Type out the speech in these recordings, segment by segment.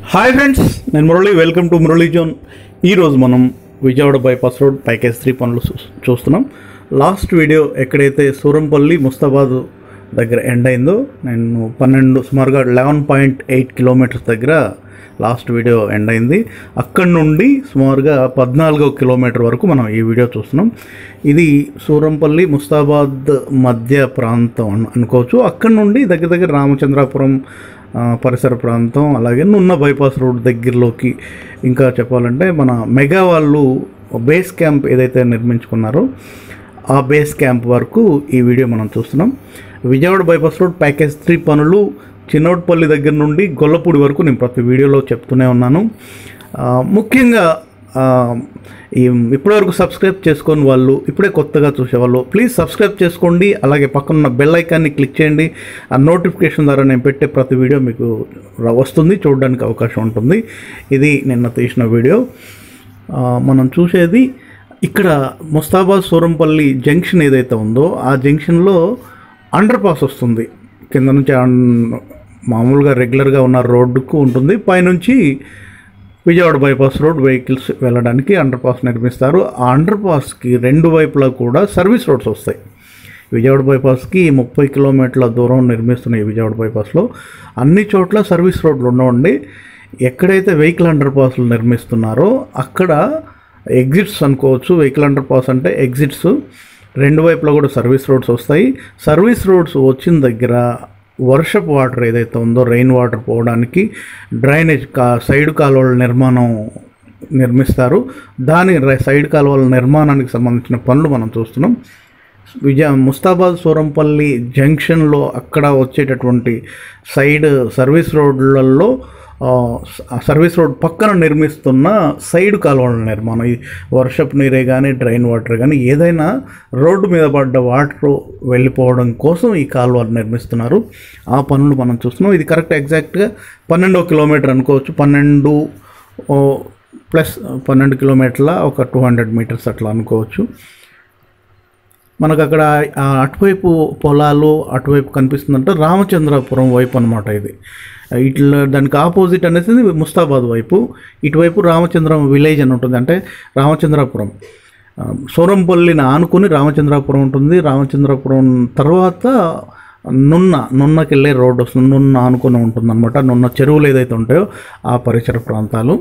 hi friends నేను Murali welcome to Murali zone ఈరోజు మనం Vijayawada bypass road package three పనులు చూ- చూస్తున్నాం లాస్ట్ వీడియో ఎక్కడైతే సూరంపల్లి ముస్తాబాద్ దగ్గర ఎండ్ అయిందో నేను పన్నెండు సుమారుగా లెవెన్ పాయింట్ ఎయిట్ కిలోమీటర్స్ దగ్గర లాస్ట్ వీడియో ఎండ్ అయింది అక్కడి నుండి సుమారుగా పద్నాలుగో కిలోమీటర్ వరకు మనం ఈ వీడియో చూస్తున్నాం ఇది సూరంపల్లి ముస్తాబాద్ మధ్య ప్రాంతం అను- అనుకోవచ్చు అక్కడి నుండి దగ్గర దగ్గర రామచంద్రాపురం ఆ, పరిసర ప్రాంతం అలాగే నున్న బైపాస్ రోడ్ దగ్గరలోకి ఇంకా చెప్పాలంటే మన మెగా వాళ్ళు బేస్ క్యాంప్ ఏదైతే నిర్మించుకున్నారో ఆ బేస్ క్యాంప్ వరకు ఈ వీడియో మనం చూస్తున్నాం Vijayawada bypass road package three పనులు చిన్నోట్పల్లి దగ్గర నుండి గొల్లపూడి వరకు నేను ప్రతి వీడియోలో చెప్తూనే ఉన్నాను ఆ, ముఖ్యంగా ఆ, ఈ ఇప్పటివరకు సబ్స్క్రైబ్ చేసుకొని వాళ్ళు ఇప్పుడే కొత్తగా చూసేవాళ్ళు ప్లీజ్ సబ్స్క్రైబ్ చేసుకోండి అలాగే పక్కన ఉన్న బెల్ ఐకాన్ని క్లిక్ చేయండి ఆ నోటిఫికేషన్ ద్వారా నేను పెట్టే ప్రతి వీడియో మీకు ర- వస్తుంది చూడడానికి అవకాశం ఉంటుంది ఇది నిన్న తీసిన వీడియో ఆ, మనం చూసేది ఇక్కడ ముస్తాబాద్ సూరంపల్లి జంక్షన్ ఏదైతే ఉందో ఆ జంక్షన్లో అండర్ పాస్ వస్తుంది కింద నుంచి అన్- మామూలుగా రెగ్యులర్గా ఉన్న రోడ్డుకు ఉంటుంది పైనుంచి విజయవాడ బైపాస్ రోడ్ వెహికల్స్ వెళ్ళడానికి అండర్ పాస్ నిర్మిస్తారు ఆ అండర్ పాస్కి రెండు వైపులా కూడా సర్వీస్ రోడ్స్ వస్తాయి విజయవాడ బైపాస్కి ముప్పై కిలోమీటర్ల దూరం నిర్మిస్తున్న ఈ విజయవాడ బైపాస్లో అన్ని చోట్ల సర్వీస్ రోడ్లు ఉండవండి ఎక్కడైతే వెహికల్ అండర్ పాస్లు నిర్మిస్తున్నారో అక్కడ ఎగ్జిట్స్ అనుకోవచ్చు వెహికల్ అండర్ పాస్ అంటే ఎగ్జిట్స్ రెండు వైపులా కూడా సర్వీస్ రోడ్స్ వస్తాయి సర్వీస్ రోడ్స్ వచ్చిన దగ్గర వర్షపు వాటర్ ఏదైతే ఉందో రెయిన్ వాటర్ పోవడానికి డ్రైనేజ్ కా సైడ్ కాలువల నిర్మాణం నిర్మిస్తారు దాని ర- సైడ్ కాలువల నిర్మాణానికి సంబంధించిన పనులు మనం చూస్తున్నాం విజయ ముస్తాబాద్ సూరంపల్లి జంక్షన్లో అక్కడ వచ్చేటటువంటి సైడ్ సర్వీస్ రోడ్లలో ఆ, స- ఆ సర్వీస్ రోడ్ పక్కన నిర్మిస్తున్న సైడ్ కాలువల నిర్మాణం ఈ వర్షపు నీరే కానీ డ్రైన్ వాటర్ కానీ ఏదైనా రోడ్డు మీద పడ్డ వాటర్ వెళ్ళిపోవడం కోసం ఈ కాలువలు నిర్మిస్తున్నారు ఆ పనులు మనం చూస్తున్నాం ఇది కరెక్ట్ ఎగ్జాక్ట్గా పన్నెండో కిలోమీటర్ అనుకోవచ్చు పన్నెండు ఓ, ప్లస్ పన్నెండు కిలోమీటర్ల ఒక టూ హండ్రెడ్ మీటర్స్ అట్లా అనుకోవచ్చు మనకు అక్కడ ఆ అటువైపు పొలాలు అటువైపు కనిపిస్తుందంటే రామచంద్రపురం వైపు అనమాట ఇది ఇట్లా దానికి ఆపోజిట్ అనేది ముస్తాబాద్ వైపు ఇటువైపు రామచంద్రం విలేజ్ అని ఉంటుంది అంటే రామచంద్రపురం ఆ, సూరంపల్లిని ఆనుకుని రామచంద్రాపురం ఉంటుంది రామచంద్రపురం తర్వాత నున్న నున్నకి వెళ్ళే రోడ్డు వస్తుంది నున్న ఆనుకుని ఉంటుంది అనమాట నున్న చెరువులు ఏదైతే ఉంటాయో ఆ పరిసర ప్రాంతాలు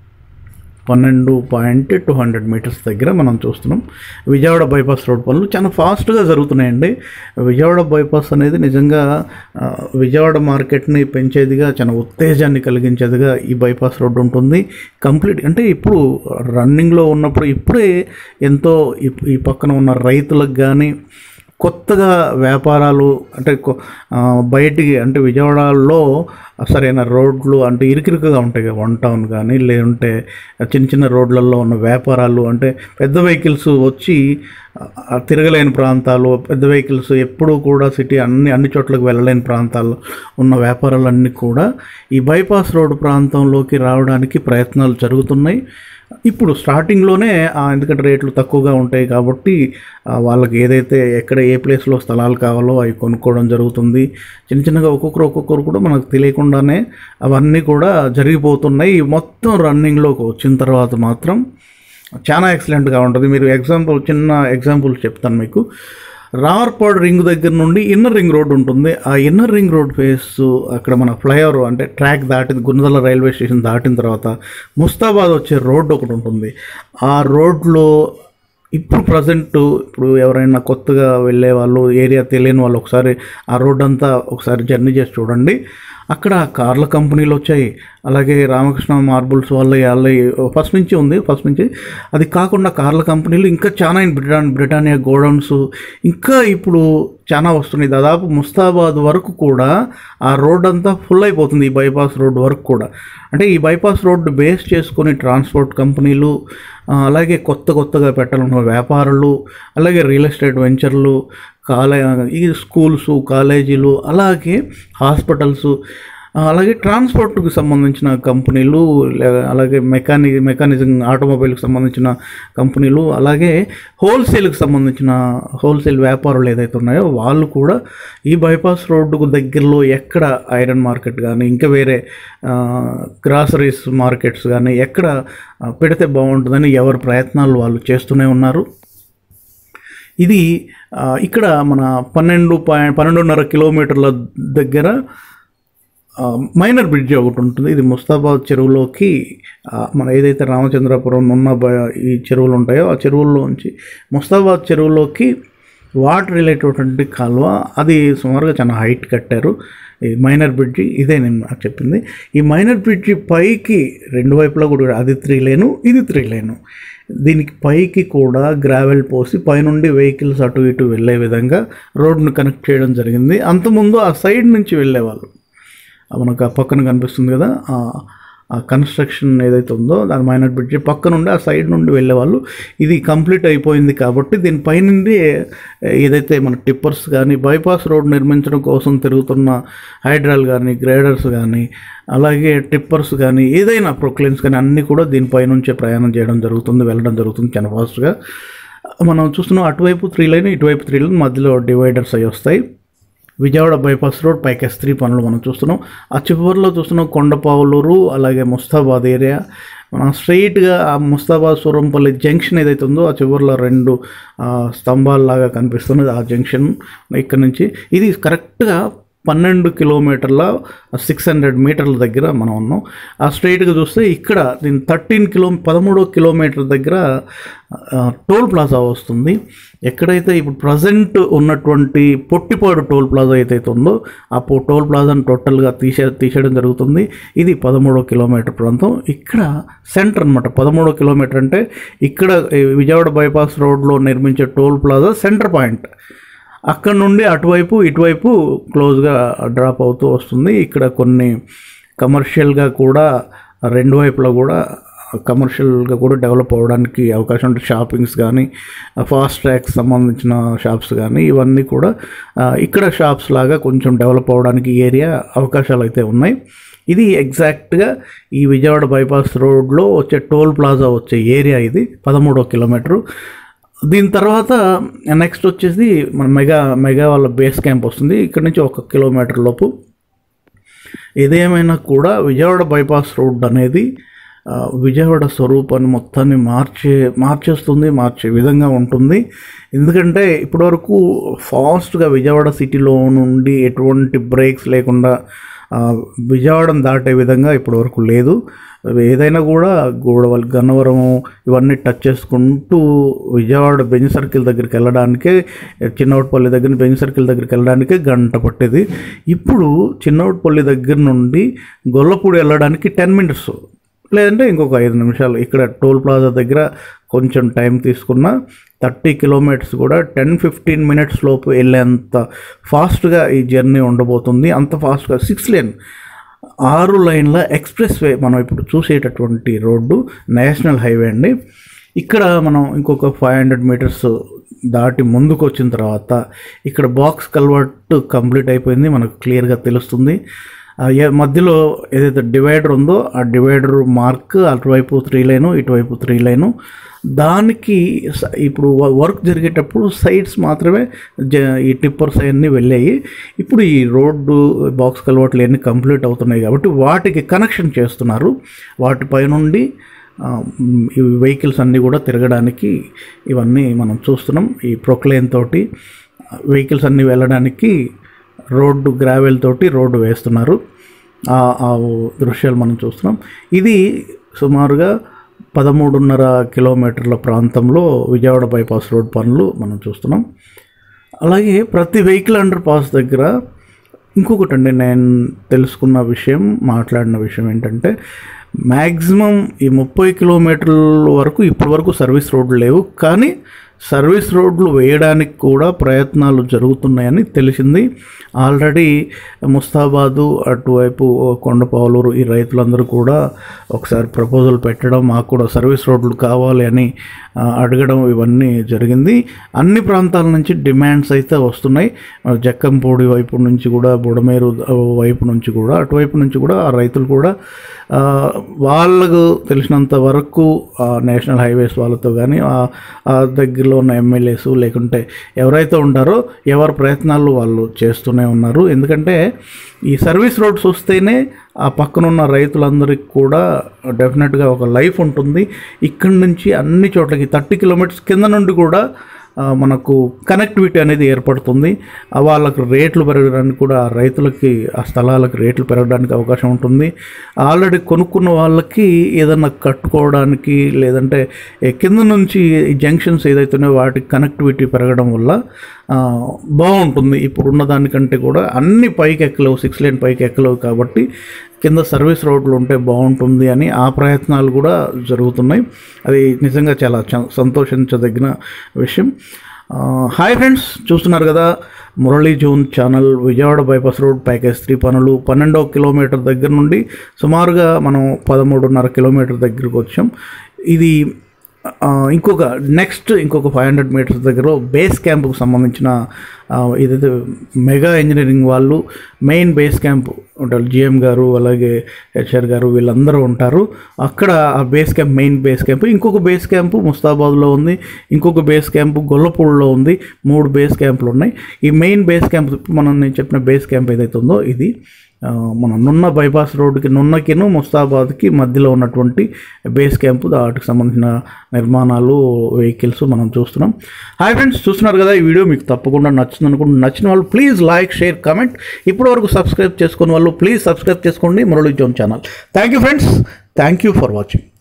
పన్నెండు పాయింట్ టూ హండ్రెడ్ మీటర్స్ దగ్గర మనం చూస్తున్నాం విజయవాడ బైపాస్ రోడ్ పనులు చాలా ఫాస్ట్గా జరుగుతున్నాయండి విజయవాడ బైపాస్ అనేది నిజంగా ఆ, విజయవాడ మార్కెట్ని పెంచేదిగా చాలా ఉత్తేజాన్ని కలిగించేదిగా ఈ బైపాస్ రోడ్ ఉంటుంది కంప్లీట్ అంటే ఇప్పుడు రన్నింగ్లో ఉన్నప్పుడు ఇప్పుడే ఎంతో ఈ- ఈ పక్కన ఉన్న రైతులకు కానీ కొత్తగా వ్యాపారాలు అంటే కొ- ఆ, బయటికి అంటే విజయవాడలో సరైన రోడ్లు అంటే ఇరుకిరుకుగా ఉంటాయి కదా వన్ టౌన్ కానీ లేదంటే చిన్న చిన్న రోడ్లలో ఉన్న వ్యాపారాలు అంటే పెద్ద వెహికల్స్ వచ్చి ఆ, తిరగలేని ప్రాంతాలు పెద్ద వెహికల్స్ ఎప్పుడూ కూడా సిటీ అన్ని అన్ని చోట్లకు వెళ్ళలేని ప్రాంతాల్లో ఉన్న వ్యాపారాలన్నీ కూడా ఈ బైపాస్ రోడ్ ప్రాంతంలోకి రావడానికి ప్రయత్నాలు జరుగుతున్నాయి ఇప్పుడు స్టార్టింగ్లోనే ఆ, ఎందుకంటే రేట్లు తక్కువగా ఉంటాయి కాబట్టి ఆ, వాళ్ళకి ఏదైతే ఎక్కడ ఏ ప్లేస్లో స్థలాలు కావాలో అవి కొనుక్కోవడం జరుగుతుంది చిన్న చిన్నగా ఒక్కొక్కరు ఒక్కొక్కరు కూడా మనకు తెలియకుండానే అవన్నీ కూడా జరిగిపోతున్నాయి మొత్తం రన్నింగ్లోకి వచ్చిన తర్వాత మాత్రం చాలా ఎక్సలెంట్గా ఉంటుంది మీరు ఎగ్జాంపుల్ చిన్న ఎగ్జాంపుల్ చెప్తాను మీకు రావర్పాడు రింగ్ దగ్గర నుండి ఇన్నర్ రింగ్ రోడ్ ఉంటుంది ఆ ఇన్నర్ రింగ్ రోడ్ ఫేస్ అక్కడ మన ఫ్లైఓవర్ అంటే ట్రాక్ దాటిన గుంజల రైల్వే స్టేషన్ దాటిన తర్వాత ముస్తాబాద్ వచ్చే రోడ్డు ఒకటి ఉంటుంది ఆ రోడ్లో ఇప్పుడు ప్రజెంట్ ఇప్పుడు ఎవరైనా కొత్తగా వెళ్ళే వాళ్ళు ఏరియా తెలియని వాళ్ళు ఒకసారి ఆ రోడ్ అంతా ఒకసారి జర్నీ చేసి చూడండి అక్కడ కార్ల కంపెనీలు వచ్చాయి అలాగే రామకృష్ణ మార్బుల్స్ వాళ్ళ వాళ్ళ ఫస్ట్ నుంచి ఉంది ఫస్ట్ నుంచి అది కాకుండా కార్ల కంపెనీలు ఇంకా చాలా బ్రిటాన్ బ్రిటానియా గోడౌన్స్ ఇంకా ఇప్పుడు చాలా వస్తున్నాయి దాదాపు ముస్తాబాద్ వరకు కూడా ఆ రోడ్ అంతా ఫుల్ అయిపోతుంది ఈ బైపాస్ రోడ్ వరకు కూడా అంటే ఈ బైపాస్ రోడ్ బేస్ చేసుకొని ట్రాన్స్పోర్ట్ కంపెనీలు ఆ, అలాగే కొత్త కొత్తగా పెట్టాలన్న వ్యాపారులు అలాగే రియల్ ఎస్టేట్ వెంచర్లు కాలే ఈ స్కూల్స్ కాలేజీలు అలాగే హాస్పిటల్స్ అలాగే ట్రాన్స్పోర్ట్కి సంబంధించిన కంపెనీలు లే- అలాగే మెకానిక్ మెకానిజం ఆటోమొబైల్కి సంబంధించిన కంపెనీలు అలాగే హోల్సేల్కి సంబంధించిన హోల్సేల్ వ్యాపారులు ఏదైతే ఉన్నాయో వాళ్ళు కూడా ఈ బైపాస్ రోడ్డుకు దగ్గరలో ఎక్కడ ఐరన్ మార్కెట్ కానీ ఇంకా వేరే గ్రాసరీస్ మార్కెట్స్ కానీ ఎక్కడ ఆ, పెడితే బాగుంటుందని ఎవరి ప్రయత్నాలు వాళ్ళు చేస్తూనే ఉన్నారు ఇది ఆ, ఇక్కడ మన పన్నెండు పాయింట్ పన్నెండున్నర కిలోమీటర్ల దగ్గర ఆ, మైనర్ బ్రిడ్జ్ ఒకటి ఉంటుంది ఇది ముస్తాబాద్ చెరువులోకి ఆ, మన ఏదైతే రామచంద్రపురం ఉన్న బ- ఈ చెరువులు ఉంటాయో ఆ చెరువుల్లోంచి ముస్తాబాద్ చెరువులోకి వాటర్ వెళ్ళేటటువంటి కాలువ అది సుమారుగా చాలా హైట్ కట్టారు ఈ మైనర్ బ్రిడ్జి ఇదే నేను నాకు చెప్పింది ఈ మైనర్ బ్రిడ్జి పైకి రెండు వైపులా కూడా అది త్రీ లేను ఇది త్రీ లేను దీనికి పైకి కూడా గ్రావెల్ పోసి పైనుండి వెహికల్స్ అటు ఇటు వెళ్ళే విధంగా రోడ్ను కనెక్ట్ చేయడం జరిగింది అంతకుముందు ఆ సైడ్ నుంచి వెళ్ళేవాళ్ళు ఆ మనకు ఆ పక్కన కనిపిస్తుంది కదా ఆ ఆ కన్స్ట్రక్షన్ ఏదైతే ఉందో దాని మైనర్ బ్రిడ్జ్ పక్క నుండి ఆ సైడ్ నుండి వెళ్ళేవాళ్ళు ఇది కంప్లీట్ అయిపోయింది కాబట్టి దీనిపై నుండి ఏదైతే మన టిప్పర్స్ కానీ బైపాస్ రోడ్ నిర్మించడం కోసం తిరుగుతున్న హైడ్రాల్ కానీ గ్రేడర్స్ కానీ అలాగే టిప్పర్స్ కానీ ఏదైనా ప్రొక్లైన్స్ కానీ అన్నీ కూడా దీనిపై నుంచే ప్రయాణం చేయడం జరుగుతుంది వెళ్ళడం జరుగుతుంది చాలా ఫాస్ట్గా మనం చూస్తున్నాం అటువైపు త్రీ లైన్ ఇటువైపు త్రీ లైన్ మధ్యలో డివైడర్స్ అవి వస్తాయి విజయవాడ బైపాస్ రోడ్ పైకెస్ త్రీ పనులు మనం చూస్తున్నాం ఆ చివరిలో చూస్తున్నాం కొండపావులూరు అలాగే ముస్తాబాద్ ఏరియా మనం స్ట్రైట్గా ఆ ముస్తాబాద్ సూరంపల్లి జంక్షన్ ఏదైతే ఉందో ఆ చివరిలో రెండు ఆ, స్తంభాల్లాగా కనిపిస్తున్నది ఆ జంక్షన్ ఇక్కడ నుంచి ఇది కరెక్ట్గా పన్నెండు కిలోమీటర్ల సిక్స్ హండ్రెడ్ మీటర్ల దగ్గర మనం ఉన్నాం ఆ స్ట్రైట్గా చూస్తే ఇక్కడ దీని థర్టీన్ కిలో పదమూడో కిలోమీటర్ దగ్గర ఆ, టోల్ ప్లాజా వస్తుంది ఎక్కడైతే ఇప్పుడు ప్రజెంట్ ఉన్నటువంటి పొట్టిపాడు టోల్ ప్లాజా ఏదైతే ఉందో ఆ పో టోల్ ప్లాజాను టోటల్గా తీసే తీసేయడం జరుగుతుంది ఇది పదమూడో కిలోమీటర్ ప్రాంతం ఇక్కడ సెంటర్ అనమాట పదమూడో కిలోమీటర్ అంటే ఇక్కడ ఈ విజయవాడ బైపాస్ రోడ్లో నిర్మించే టోల్ ప్లాజా సెంటర్ పాయింట్ అక్కడ నుండి అటువైపు ఇటువైపు క్లోజ్గా డ్రాప్ అవుతూ వస్తుంది ఇక్కడ కొన్ని కమర్షియల్గా కూడా రెండు వైపులా కూడా కమర్షియల్గా కూడా డెవలప్ అవ్వడానికి అవకాశం ఉంటుంది షాపింగ్స్ కానీ ఫాస్ట్ ట్రాక్ సంబంధించిన షాప్స్ కానీ ఇవన్నీ కూడా ఆ, ఇక్కడ షాప్స్ లాగా కొంచెం డెవలప్ అవ్వడానికి ఏరియా అవకాశాలు అయితే ఉన్నాయి ఇది ఎగ్జాక్ట్గా ఈ విజయవాడ బైపాస్ రోడ్లో వచ్చే టోల్ ప్లాజా వచ్చే ఏరియా ఇది పదమూడో కిలోమీటరు దీని తర్వాత నెక్స్ట్ వచ్చేసి మన మెగా మెగా వాళ్ళ బేస్ క్యాంప్ వస్తుంది ఇక్కడ నుంచి ఒక కిలోమీటర్ లోపు ఏదేమైనా కూడా విజయవాడ బైపాస్ రోడ్ అనేది ఆ, విజయవాడ స్వరూపాన్ని మొత్తాన్ని మార్చే మార్చేస్తుంది మార్చే విధంగా ఉంటుంది ఎందుకంటే ఇప్పటివరకు ఫాస్ట్గా విజయవాడ సిటీలో నుండి ఎటువంటి బ్రేక్స్ లేకుండా ఆ, విజయవాడను దాటే విధంగా ఇప్పటివరకు లేదు ఏదైనా కూడా గోడవల్ గన్నవరం ఇవన్నీ టచ్ చేసుకుంటూ విజయవాడ బెంజ్ సర్కిల్ దగ్గరికి వెళ్ళడానికే చిన్నవటిపల్లి దగ్గర బెంజ్ సర్కిల్ దగ్గరికి వెళ్ళడానికే గంట పట్టేది ఇప్పుడు చిన్నవటిపల్లి దగ్గర నుండి గొల్లపూడి వెళ్ళడానికి టెన్ మినిట్స్ లేదంటే ఇంకొక ఐదు నిమిషాలు ఇక్కడ టోల్ ప్లాజా దగ్గర కొంచెం టైం తీసుకున్న థర్టీ కిలోమీటర్స్ కూడా టెన్ ఫిఫ్టీన్ మినిట్స్ లోపు వెళ్ళేంత ఫాస్ట్గా ఈ జర్నీ ఉండబోతుంది అంత ఫాస్ట్గా సిక్స్ లేన్ ఆరు లైన్ల ఎక్స్ప్రెస్ వే మనం ఇప్పుడు చూసేటటువంటి రోడ్డు నేషనల్ హైవే అండి ఇక్కడ మనం ఇంకొక ఫైవ్ హండ్రెడ్ మీటర్స్ దాటి ముందుకు వచ్చిన తర్వాత ఇక్కడ బాక్స్ కల్వర్ట్ కంప్లీట్ అయిపోయింది మనకు క్లియర్గా తెలుస్తుంది ఆ ఏ- మధ్యలో ఏదైతే డివైడర్ ఉందో ఆ డివైడర్ మార్క్ అటువైపు త్రీ లైను ఇటువైపు త్రీ లైను దానికి స- ఇప్పుడు వ- వర్క్ జరిగేటప్పుడు సైడ్స్ మాత్రమే జ ఈ టిప్పర్స్ అవన్నీ వెళ్ళాయి ఇప్పుడు ఈ రోడ్డు బాక్స్ కల్వర్ట్లు అన్నీ కంప్లీట్ అవుతున్నాయి కాబట్టి వాటికి కనెక్షన్ చేస్తున్నారు వాటిపై నుండి ఆ, మ్, ఈ వెహికల్స్ అన్నీ కూడా తిరగడానికి ఇవన్నీ మనం చూస్తున్నాం ఈ ప్రొక్లైన్ తోటి వెహికల్స్ అన్నీ వెళ్ళడానికి రోడ్డు గ్రావెల్ తోటి రోడ్డు వేస్తున్నారు ఆ ఆ దృశ్యాలు మనం చూస్తున్నాం ఇది సుమారుగా పదమూడున్నర కిలోమీటర్ల ప్రాంతంలో విజయవాడ బైపాస్ రోడ్ పనులు మనం చూస్తున్నాం అలాగే ప్రతి వెహికల్ అండర్ పాస్ దగ్గర ఇంకొకటి అండి నేను తెలుసుకున్న విషయం మాట్లాడిన విషయం ఏంటంటే మ్యాక్సిమం ఈ ముప్పై కిలోమీటర్ల వరకు ఇప్పటి వరకు సర్వీస్ రోడ్లు లేవు కానీ సర్వీస్ రోడ్లు వేయడానికి కూడా ప్రయత్నాలు జరుగుతున్నాయని తెలిసింది ఆల్రెడీ ముస్తాబాదు అటువైపు కొండపావులూరు ఈ రైతులందరూ కూడా ఒకసారి ప్రపోజల్ పెట్టడం మాకు కూడా సర్వీస్ రోడ్లు కావాలి అని ఆ, అడగడం ఇవన్నీ జరిగింది అన్ని ప్రాంతాల నుంచి డిమాండ్స్ అయితే వస్తున్నాయి ఆ, జక్కంపూడి వైపు నుంచి కూడా బుడమేరు వైపు నుంచి కూడా అటువైపు నుంచి కూడా ఆ రైతులు కూడా ఆ, వాళ్ళకు తెలిసినంత వరకు ఆ, నేషనల్ హైవేస్ వాళ్ళతో కానీ ఆ- ఆ దగ్గరలో ఉన్న ఎమ్మెల్యేస్ లేకుంటే ఎవరైతే ఉంటారో ఎవరి ప్రయత్నాలు వాళ్ళు చేస్తూనే ఉన్నారు ఎందుకంటే ఈ సర్వీస్ రోడ్స్ వస్తేనే ఆ పక్కనున్న రైతులందరికీ కూడా డెఫినెట్గా ఒక లైఫ్ ఉంటుంది ఇక్కడి నుంచి అన్ని చోట్లకి థర్టీ కిలోమీటర్స్ కింద నుండి కూడా ఆ, మనకు కనెక్టివిటీ అనేది ఏర్పడుతుంది ఆ వాళ్ళకు రేట్లు పెరగడానికి కూడా ఆ రైతులకి ఆ స్థలాలకు రేట్లు పెరగడానికి అవకాశం ఉంటుంది ఆల్రెడీ కొనుక్కున్న వాళ్ళకి ఏదన్నా కట్టుకోవడానికి లేదంటే ఏ కింద నుంచి ఈ జంక్షన్స్ ఏదైతున్నాయో వాటికి కనెక్టివిటీ పెరగడం వల్ల ఆ, బాగుంటుంది ఇప్పుడు ఉన్న దానికంటే కూడా అన్ని పైకి ఎక్కలేవు సిక్స్ లేన్ పైకి ఎక్కలేవు కాబట్టి కింద సర్వీస్ రోడ్లు ఉంటే బాగుంటుంది అని ఆ ప్రయత్నాలు కూడా జరుగుతున్నాయి అది నిజంగా చాలా చ- సంతోషించదగిన విషయం ఆ, హాయ్ ఫ్రెండ్స్ చూస్తున్నారు కదా Murali zone channel Vijayawada bypass road package three పనులు పన్నెండవ కిలోమీటర్ దగ్గర నుండి సుమారుగా మనం పదమూడున్నర కిలోమీటర్ దగ్గరకు వచ్చాం ఇది ఆ, ఇంకొక నెక్స్ట్ ఇంకొక ఫైవ్ హండ్రెడ్ మీటర్స్ దగ్గర బేస్ క్యాంప్కి సంబంధించిన ఆ, ఏదైతే మెగా ఇంజనీరింగ్ వాళ్ళు మెయిన్ బేస్ క్యాంప్ ఉంటారు జిఎం గారు అలాగే హెచ్ఆర్ గారు వీళ్ళందరూ ఉంటారు అక్కడ ఆ base camp main base camp ఇంకొక బేస్ క్యాంపు ముస్తాబాద్లో ఉంది ఇంకొక బేస్ క్యాంపు గొల్లపూడిలో ఉంది మూడు బేస్ క్యాంపులు ఉన్నాయి ఈ మెయిన్ బేస్ క్యాంప్ మనం నేను చెప్పిన బేస్ క్యాంప్ ఏదైతే ఉందో ఇది ఆ, మన నున్న బైపాస్ రోడ్డుకి నున్నకిను ముస్తాబాద్కి మధ్యలో ఉన్నటువంటి బేస్ క్యాంపు వాటికి సంబంధించిన నిర్మాణాలు వెహికల్స్ మనం చూస్తున్నాం హాయ్ ఫ్రెండ్స్ చూస్తున్నారు కదా ఈ వీడియో మీకు తప్పకుండా నచ్చింది అనుకుంటున్నాను నచ్చిన వాళ్ళు ప్లీజ్ లైక్ షేర్ కామెంట్ ఇప్పటి వరకు సబ్స్క్రైబ్ చేసుకున్న వాళ్ళు ప్లీజ్ సబ్స్క్రైబ్ చేసుకోండి Murali zone channel thank you friends thank you for watching